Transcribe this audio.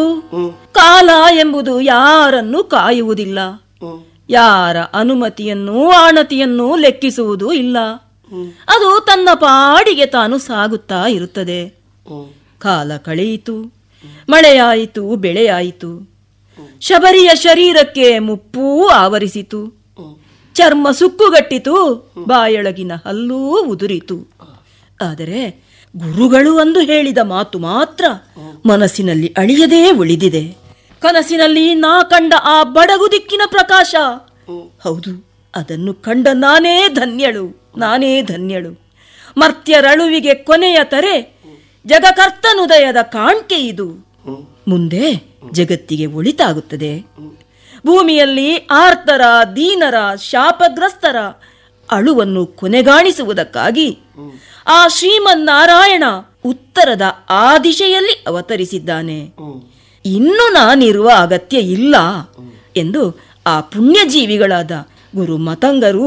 ಕಾಲ ಎಂಬುದು ಯಾರನ್ನು ಕಾಯುವುದಿಲ್ಲ ಯಾರ ಅನುಮತಿಯನ್ನೂ ಆಣತಿಯನ್ನೂ ಲೆಕ್ಕಿಸುವುದೂ ಇಲ್ಲ ಅದು ತನ್ನ ಪಾಡಿಗೆ ತಾನು ಸಾಗುತ್ತಾ ಇರುತ್ತದೆ ಕಾಲ ಕಳೆಯಿತು ಮಳೆಯಾಯಿತು ಬೆಳೆಯಾಯಿತು ಶಬರಿಯ ಶರೀರಕ್ಕೆ ಮುಪ್ಪೂ ಆವರಿಸಿತು ಚರ್ಮ ಸುಕ್ಕುಗಟ್ಟಿತು ಬಾಯೊಳಗಿನ ಹಲ್ಲೂ ಉದುರಿತು ಆದರೆ ಗುರುಗಳು ಅಂದು ಹೇಳಿದ ಮಾತು ಮಾತ್ರ ಮನಸ್ಸಿನಲ್ಲಿ ಅಳಿಯದೇ ಉಳಿದಿದೆ ಕನಸಿನಲ್ಲಿ ನಾ ಕಂಡ ಆ ಬಡಗು ದಿಕ್ಕಿನ ಪ್ರಕಾಶ ಹೌದು ಅದನ್ನು ಕಂಡ ನಾನೇ ಧನ್ಯಳು ನಾನೇ ಧನ್ಯಳು ಮರ್ತ್ಯರಳುವಿಗೆ ಕೊನೆಯ ತರೆ ಜಗಕರ್ತನುದಯದ ಕಾಣ್ಕೆ ಇದು ಮುಂದೆ ಜಗತ್ತಿಗೆ ಒಳಿತಾಗುತ್ತದೆ ಭೂಮಿಯಲ್ಲಿ ಆರ್ತರ ದೀನರ ಶಾಪಗ್ರಸ್ತರ ಅಳುವನ್ನು ಕೊನೆಗಾಣಿಸುವುದಕ್ಕಾಗಿ ಆ ಶ್ರೀಮನ್ನಾರಾಯಣ ಉತ್ತರದ ಆ ದಿಶೆಯಲ್ಲಿ ಅವತರಿಸಿದ್ದಾನೆ ಇನ್ನು ನಾನಿರುವ ಅಗತ್ಯ ಇಲ್ಲ ಎಂದು ಆ ಪುಣ್ಯಜೀವಿಗಳಾದ ಗುರು ಮತಂಗರು